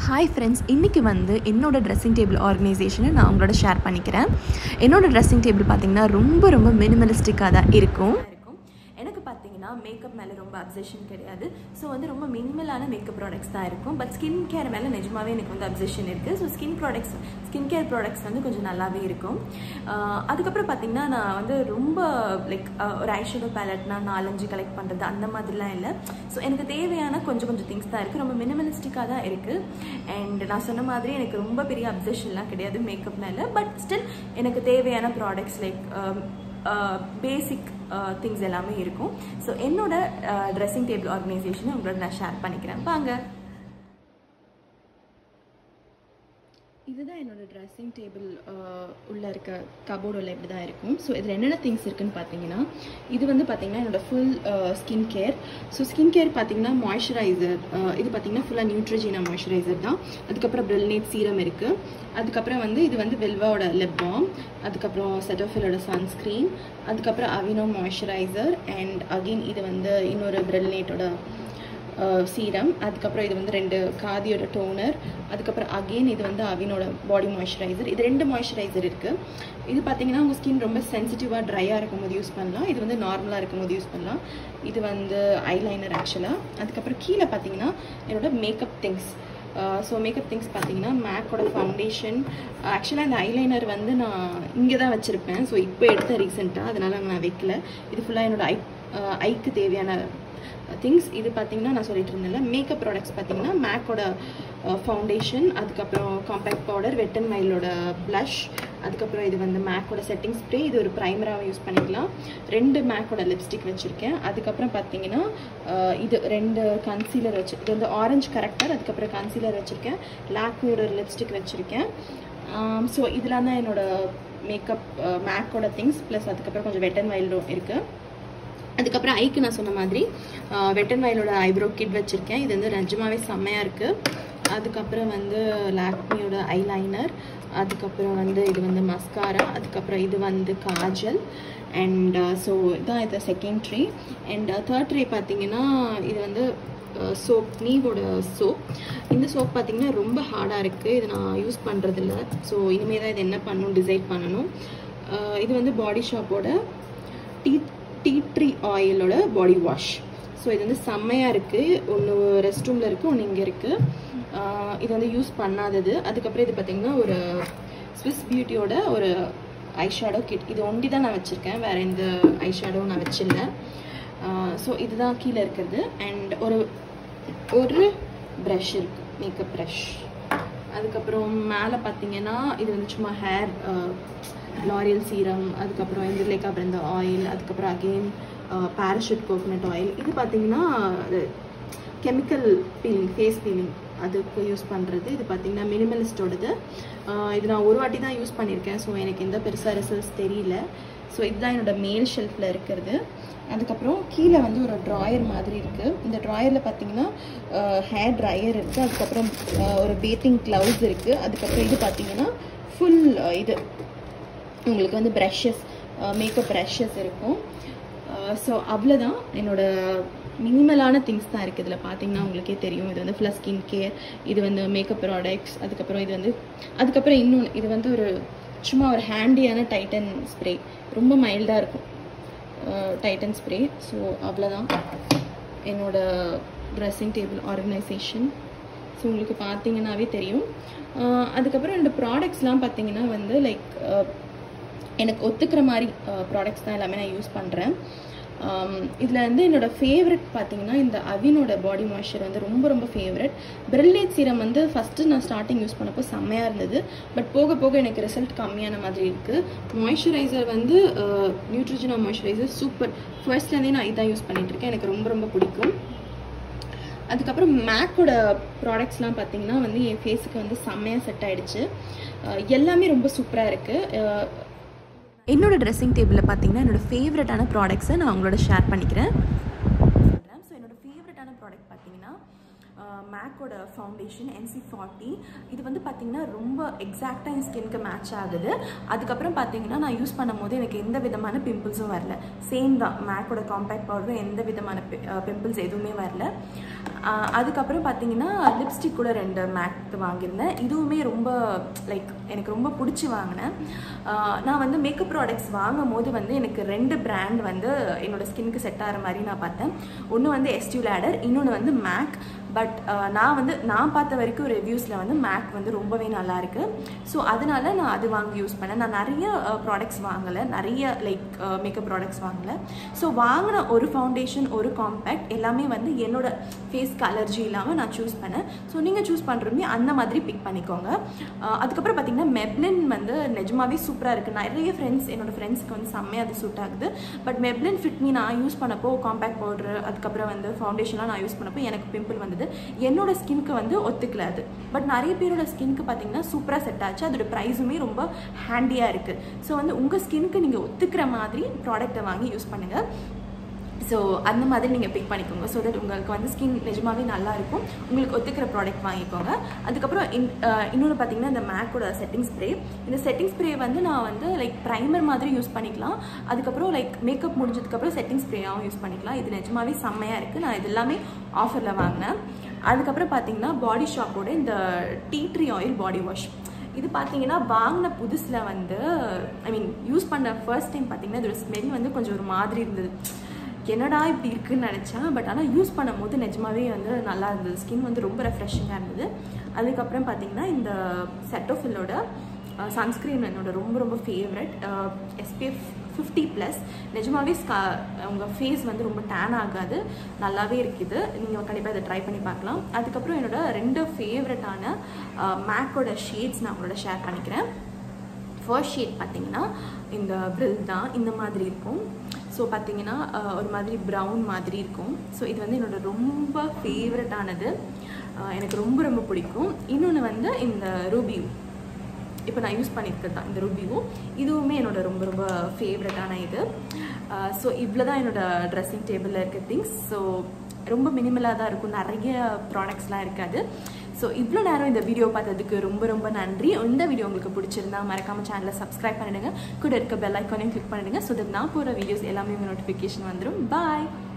hi friends இன்றைக்கி வந்து என்னோட ட்ரெஸ்ஸிங் டேபிள் ஆர்கனைசேஷனை நான் உங்களோட ஷேர் பண்ணிக்கிறேன் என்னோட ட்ரெஸ்ஸிங் டேபிள் பார்த்திங்கன்னா ரொம்ப ரொம்ப மினிமலிஸ்டிக்காக தான் இருக்கும் இருக்கும் எனக்கு பார்த்தீங்கன்னா மேக்கப் மேலே ரொம்ப அப்சஷன் கிடையாது ஸோ வந்து ரொம்ப மினிமலான மேக்கப் ப்ராடக்ட்ஸ் தான் இருக்கும் பட் ஸ்கின் கேர் மேலே நிஜமாவே எனக்கு வந்து அப்சஷன் இருக்குது so skin products skin care products வந்து கொஞ்சம் நல்லாவே இருக்கும் ஆஹ் அதுக்கப்புறம் பார்த்தீங்கன்னா நான் வந்து ரொம்ப லைக் ஒரு ஐஷேடோ பேலட் நான் நாலஞ்சு கலெக்ட் பண்ணுறது அந்த மாதிரிலாம் இல்லை ஸோ எனக்கு தேவையான கொஞ்சம் கொஞ்சம் திங்ஸ் தான் இருக்குது ரொம்ப மினிமலிஸ்டிக்காக தான் இருக்குது அண்ட் நான் சொன்ன மாதிரி எனக்கு ரொம்ப பெரிய அப்சஷன்லாம் கிடையாது மேக்கப் மேலே பட் ஸ்டில் எனக்கு தேவையான ப்ராடக்ட்ஸ் லைக் பேசிக் திங்ஸ் எல்லாமே இருக்கும் ஸோ என்னோட ட்ரெஸ்ஸிங் டேபிள் ஆர்கனைசேஷனை உங்களோட நான் ஷேர் பண்ணிக்கிறேன் வாங்க இதுதான் என்னோட ட்ரெஸ்ஸிங் டேபிள் உள்ளே இருக்க கபோர்டில் இப்படி தான் இருக்கும் ஸோ இதில் என்னென்ன திங்ஸ் இருக்குன்னு பார்த்தீங்கன்னா இது வந்து பார்த்தீங்கன்னா என்னோட full skin care so skin care பார்த்தீங்கன்னா மாய்ஸ்சரைசர் இது பார்த்தீங்கன்னா ஃபுல்லாக நியூட்ரஜினா மாய்ஸ்சரைசர் தான் அதுக்கப்புறம் பிரில்னேட் சீரம் இருக்குது அதுக்கப்புறம் வந்து இது வந்து வெல்வாவோட லிப் பாம் அதுக்கப்புறம் செட்டோஃபிலோட சன்ஸ்க்ரீன் அதுக்கப்புறம் அவினோ மாய்ஸ்சரைசர் அண்ட் அகெயின் இது வந்து இன்னொரு பிரில்னேட்டோட சீரம் அதுக்கப்புறம் இது வந்து ரெண்டு காதியோட டோனர் அதுக்கப்புறம் அகெயின் இது வந்து அவினோட பாடி மாய்ஸ்சரைசர் இது ரெண்டு மாய்ஸ்சரைசர் இருக்குது இது பார்த்தீங்கன்னா உங்கள் ஸ்கின் ரொம்ப சென்சிட்டிவாக ட்ரையாக இருக்கும்போது யூஸ் பண்ணலாம் இது வந்து நார்மலாக இருக்கும்போது யூஸ் பண்ணலாம் இது வந்து ஐலைனர் ஆக்சுவலாக அதுக்கப்புறம் கீழே பார்த்தீங்கன்னா என்னோட makeup things so makeup things பார்த்தீங்கன்னா மேக்கோட ஃபவுண்டேஷன் ஆக்சுவலாக இந்த ஐலைனர் வந்து நான் இங்கே தான் வச்சுருப்பேன் ஸோ இப்போ எடுத்தேன் ரீசெண்டாக அதனால் நான் வைக்கல இது ஃபுல்லாக என்னோட ஐ ஐக்கு தேவையான திங்ஸ் இது பார்த்தீங்கன்னா நான் சொல்லிட்டு இருந்தேன்ல மேக்கப் ப்ராடக்ட்ஸ் பார்த்தீங்கன்னா மேக்கோட ஃபவுண்டேஷன் அதுக்கப்புறம் காம்பேக்ட் பவுடர் வெட்டன் மைலோட ப்ளஷ் அதுக்கப்புறம் இது வந்து மேக்கோட செட்டிங் ஸ்ப்ரே இது ஒரு ப்ரைமராக யூஸ் பண்ணிக்கலாம் ரெண்டு மேக்கோட லிப்ஸ்டிக் வச்சுருக்கேன் அதுக்கப்புறம் பார்த்தீங்கன்னா இது ரெண்டு கன்சீலர் வச்சு இது வந்து ஆரஞ்சு கரெக்டர் அதுக்கப்புறம் கன்சீலர் வச்சுருக்கேன் லாக்மியோட லிப்ஸ்டிக் வச்சுருக்கேன் ஸோ இதெல்லாம் தான் என்னோட மேக்கப் மேக்கோட திங்ஸ் ப்ளஸ் அதுக்கப்புறம் கொஞ்சம் வெட்டன் வைல்டும் இருக்குது அதுக்கப்புறம் ஐக்கு நான் சொன்ன மாதிரி வெட்டன் வயலோட ஐப்ரோ கிட் வச்சுருக்கேன் இது வந்து நிஜமாவே செம்மையாக இருக்குது அதுக்கப்புறம் வந்து லாக்மியோட ஐலைனர் அதுக்கப்புறம் வந்து இது வந்து மஸ்காரா அதுக்கப்புறம் இது வந்து காஜல் அண்ட் ஸோ இதான் இது second tray and third tray பார்த்தீங்கன்னா இது வந்து சோப் நீவோட சோப் இந்த சோப் பார்த்தீங்கன்னா ரொம்ப ஹார்டாக இருக்குது இது நான் யூஸ் பண்ணுறதில்ல ஸோ இனிமேல் தான் இது என்ன பண்ணணும் டிசைட் பண்ணணும் இது வந்து பாடி ஷாப்போட டீ டீ ட்ரீ ஆயிலோட பாடி வாஷ் ஸோ இது வந்து செம்மையாக இருக்குது ஒன்று ரெஸ்ட் ரூமில் இருக்குது ஒன்று இங்கே இருக்குது இது வந்து யூஸ் பண்ணாதது அதுக்கப்புறம் இது பார்த்திங்கன்னா ஒரு ஸ்விஸ் பியூட்டியோட ஒரு ஐஷேடோ கிட் இது ஒண்டி தான் நான் வச்சுருக்கேன் வேறு எந்த ஐஷேடோவும் நான் வச்சிடல ஸோ இதுதான் கீழே இருக்கிறது அண்ட் ஒரு ஒரு ப்ரஷ் இருக்குது மேக்கப் ப்ரஷ் அதுக்கப்புறம் மேலே பார்த்தீங்கன்னா இது வந்து சும்மா ஹேர் லாரியல் சீரம் அதுக்கப்புறம் இந்த லேக்கா பிறந்த ஆயில் அதுக்கப்புறம் அகெயின் பேராஷூட் கோகனட் ஆயில் இது பார்த்தீங்கன்னா கெமிக்கல் பீலிங் ஃபேஸ் பீலிங் அதுக்கு யூஸ் பண்ணுறது இது பார்த்தீங்கன்னா மினிமலிஸ்டோடது இது நான் ஒரு வாட்டி தான் யூஸ் பண்ணியிருக்கேன் ஸோ எனக்கு எந்த பெருசாக ரிசல்ட்ஸ் தெரியல ஸோ இதுதான் என்னோட மேல் ஷெல்ஃபில் இருக்கிறது அதுக்கப்புறம் கீழே வந்து ஒரு ட்ராயர் மாதிரி இருக்குது இந்த ட்ராயரில் பார்த்தீங்கன்னா ஹேர் ட்ரையர் இருக்குது அதுக்கப்புறம் ஒரு பேத்திங் க்ளவுஸ் இருக்குது அதுக்கப்புறம் இது பார்த்தீங்கன்னா ஃபுல் இது உங்களுக்கு வந்து ப்ரஷஸ் மேக்கப் ப்ரஷஸ் இருக்கும் ஸோ அவ்வளோதான் என்னோட மினிமலான திங்ஸ் தான் இருக்குது இதில் பார்த்தீங்கன்னா உங்களுக்கே தெரியும் இது வந்து ஃபுல்லாக ஸ்கின் கேர் இது வந்து மேக்கப் ப்ராடக்ட்ஸ் அதுக்கப்புறம் இது வந்து அதுக்கப்புறம் இன்னொன்று இது வந்து ஒரு சும்மா ஒரு ஹேண்டியான டைட்டன் ஸ்ப்ரே ரொம்ப மைல்டாக இருக்கும் டைட்டன் ஸ்ப்ரே ஸோ அவ்வளோதான் என்னோட ட்ரெஸ்ஸிங் டேபிள் ஆர்கனைசேஷன் ஸோ உங்களுக்கு பார்த்தீங்கன்னாவே தெரியும் அதுக்கப்புறம் இந்த ப்ராடக்ட்ஸ்லாம் பார்த்தீங்கன்னா வந்து லைக் எனக்கு ஒத்துக்கிற மாதிரி ப்ராடக்ட்ஸ் தான் எல்லாமே நான் யூஸ் பண்ணுறேன் இதில் வந்து என்னோடய ஃபேவரட் பார்த்தீங்கன்னா இந்த அவினோட பாடி மாய்ஸ்சர் வந்து ரொம்ப ரொம்ப ஃபேவரட் பிரில்லேட் சீரம் வந்து ஃபஸ்ட்டு நான் ஸ்டார்டிங் யூஸ் பண்ணப்போ செம்மையாக இருந்தது பட் போக போக எனக்கு ரிசல்ட் கம்மியான மாதிரி இருக்குது மாய்ஸ்சரைசர் வந்து நியூட்ரிஜினா மாய்ஸ்சரைசர் சூப்பர் ஃபர்ஸ்ட்லேருந்தே நான் இதான் யூஸ் பண்ணிகிட்ருக்கேன் எனக்கு ரொம்ப ரொம்ப பிடிக்கும் அதுக்கப்புறம் மேக்கோட ப்ராடக்ட்ஸ்லாம் பார்த்தீங்கன்னா வந்து என் ஃபேஸுக்கு வந்து செம்மையாக செட் ஆகிடுச்சு எல்லாமே ரொம்ப சூப்பராக இருக்குது என்னோட ட்ரெஸ்ஸிங் டேபிளில் பார்த்தீங்கன்னா என்னோடய ஃபேவரட்டான ப்ராடக்ட்ஸை நான் உங்களோட ஷேர் பண்ணிக்கிறேன் ஸோ என்னோட ஃபேவரட்டான ப்ராடக்ட் பார்த்தீங்கன்னா மேக்கோட ஃபவுண்டேஷன் என்சி ஃபார்ட்டி இது வந்து பார்த்திங்கன்னா ரொம்ப எக்ஸாக்டாக என் ஸ்கின்க்கு மேட்ச் ஆகுது அதுக்கப்புறம் பார்த்தீங்கன்னா நான் யூஸ் பண்ணும் போது எனக்கு எந்த விதமான பிம்பிள்ஸும் வரல சேம் தான் மேக்கோட காம்பேக்ட் பவுடரும் எந்த விதமான பிம்பிள்ஸ் எதுவுமே வரல ஆஹ் அதுக்கப்புறம் பார்த்தீங்கன்னா லிப்ஸ்டிக் கூட ரெண்டு மேக் வாங்கியிருந்தேன் இதுவுமே ரொம்ப லைக் எனக்கு ரொம்ப பிடிச்சி வாங்கினேன் ஆஹ் நான் வந்து மேக்கப் ப்ராடக்ட்ஸ் வாங்கும் போது வந்து எனக்கு ரெண்டு பிராண்ட் வந்து என்னோட ஸ்கின்னுக்கு செட் ஆகிற மாதிரி நான் பார்த்தேன் ஒன்று வந்து எஸ்டியூ லேடர் இன்னொன்று வந்து மேக் பட் நான் வந்து நான் பார்த்த வரைக்கும் ரிவ்யூஸில் வந்து மேக் வந்து ரொம்பவே நல்லா இருக்கு ஸோ அதனால நான் அது வாங்கி யூஸ் பண்ணேன் நான் நிறைய ப்ராடக்ட்ஸ் வாங்கலை நிறைய லைக் மேக்கப் ப்ராடக்ட்ஸ் வாங்கலை ஸோ வாங்கின ஒரு ஃபவுண்டேஷன் ஒரு காம்பேக்ட் எல்லாமே வந்து என்னோட ஃபேஸ்க்கு அலர்ஜி இல்லாமல் நான் சூஸ் பண்ணேன் ஸோ நீங்கள் சூஸ் பண்ணுறதுமே அந்த மாதிரி பிக் பண்ணிக்கோங்க அஹ் அதுக்கப்புறம் பார்த்தீங்கன்னா மெப்ளின் வந்து நிஜமாவே சூப்பராக இருக்குது நிறைய ஃப்ரெண்ட்ஸ் என்னோட ஃப்ரெண்ட்ஸ்க்கு வந்து செம்மையாக அது சூட் ஆகுது பட் மெப்ளின் ஃபிட்மி நான் யூஸ் பண்ணப்போ காம்பேக்ட் பவுடர் அதுக்கப்புறம் வந்து ஃபவுண்டேஷன்லாம் நான் யூஸ் பண்ணப்போ எனக்கு பிம்பிள் வந்தது என்னோட ஸ்கின்க்கு வந்து ஒத்துக்கல அது பட் நிறைய பேரோட ஸ்கின்க்கு பார்த்தீங்கன்னா சூப்பராக செட் ஆச்சு அதோட ப்ரைஸுமே ரொம்ப ஹேண்டியாக இருக்குது ஸோ வந்து உங்கள் ஸ்கின்க்கு நீங்கள் ஒத்துக்கிற மாதிரி ப்ராடக்ட்டை வாங்கி யூஸ் பண்ணுங்கள் ஸோ அந்த மாதிரி நீங்கள் பிக் பண்ணிக்கோங்க ஸோ தட் உங்களுக்கு வந்து ஸ்கின் நிஜமாவே நல்லா இருக்கும் உங்களுக்கு ஒத்துக்கிற ப்ராடக்ட் வாங்கிக்கோங்க அதுக்கப்புறம் இன் இன்னொன்று பார்த்தீங்கன்னா இந்த மேக்கோட செட்டிங் ஸ்ப்ரே இந்த செட்டிங் ஸ்ப்ரே வந்து நான் வந்து லைக் ப்ரைமர் மாதிரி யூஸ் பண்ணிக்கலாம் அதுக்கப்புறம் லைக் மேக்கப் முடிஞ்சதுக்கப்புறம் செட்டிங் ஸ்ப்ரேயாகவும் யூஸ் பண்ணிக்கலாம் இது நிஜமாவே செம்மையாக இருக்குது நான் இது எல்லாமே ஆஃபரில் வாங்கினேன் அதுக்கப்புறம் பார்த்தீங்கன்னா பாடி ஷாப்போட இந்த tea tree oil body wash இது பார்த்தீங்கன்னா வாங்கின புதுசில் வந்து ஐ மீன் யூஸ் பண்ண ஃபர்ஸ்ட் டைம் பார்த்தீங்கன்னா இதோட ஸ்மெல் வந்து கொஞ்சம் ஒரு மாதிரி இருந்தது என்னடா இப்படி இருக்குன்னு நினச்சேன் பட் ஆனால் யூஸ் பண்ணும்போது நிஜமாவே வந்து நல்லா இருந்தது ஸ்கின் வந்து ரொம்ப ரெஃப்ரெஷிங்காக இருந்தது அதுக்கப்புறம் பார்த்தீங்கன்னா இந்த செட்டோஃபில்லோட சன்ஸ்க்ரீன் என்னோட ரொம்ப ரொம்ப ஃபேவரட் எஸ்பிஎஃப் ஃபிஃப்டி ப்ளஸ் நிஜமாவே ஸ்கா உங்கள் ஃபேஸ் வந்து ரொம்ப டேன் ஆகாது நல்லாவே இருக்குது நீங்கள் கண்டிப்பாக இதை ட்ரை பண்ணி பார்க்கலாம் அதுக்கப்புறம் என்னோட ரெண்டு ஃபேவரட்டான மேக்கோட ஷேட்ஸ் நான் உங்களோட ஷேர் பண்ணிக்கிறேன் ஃபர்ஸ்ட் ஷேட் பார்த்தீங்கன்னா இந்த ப்ரில் தான் இந்த மாதிரி இருக்கும் ஸோ பார்த்தீங்கன்னா அஹ், ஒரு மாதிரி ப்ரௌன் மாதிரி இருக்கும் ஸோ இது வந்து என்னோட ரொம்ப ஃபேவரட்டானது எனக்கு ரொம்ப ரொம்ப பிடிக்கும் இன்னொன்று வந்து இந்த ரூபியூ இப்போ நான் யூஸ் பண்ணியிருக்கிறது தான் இந்த ரூபியூ இதுவுமே என்னோட ரொம்ப ரொம்ப ஃபேவரட்டான இது ஸோ இவ்வளோ தான் என்னோட ட்ரெஸ்ஸிங் டேபிளில் இருக்க திங்ஸ் ஸோ ரொம்ப மினிமலாக தான் இருக்கும் நிறைய ப்ராடக்ட்ஸ்லாம் இருக்காது ஸோ இவ்வளோ நேரம் இந்த வீடியோ பார்த்ததுக்கு ரொம்ப ரொம்ப நன்றி இந்த வீடியோ உங்களுக்கு பிடிச்சிருந்தா மறக்காம சேனலை சப்ஸ்கிரைப் பண்ணிடுங்க கூட இருக்க பெல் ஐக்கானையும் கிளிக் பண்ணிடுங்க ஸோ தட் நான் போகிற வீடியோஸ் எல்லாமே நோட்டிஃபிகேஷன் வந்துடும் பாய்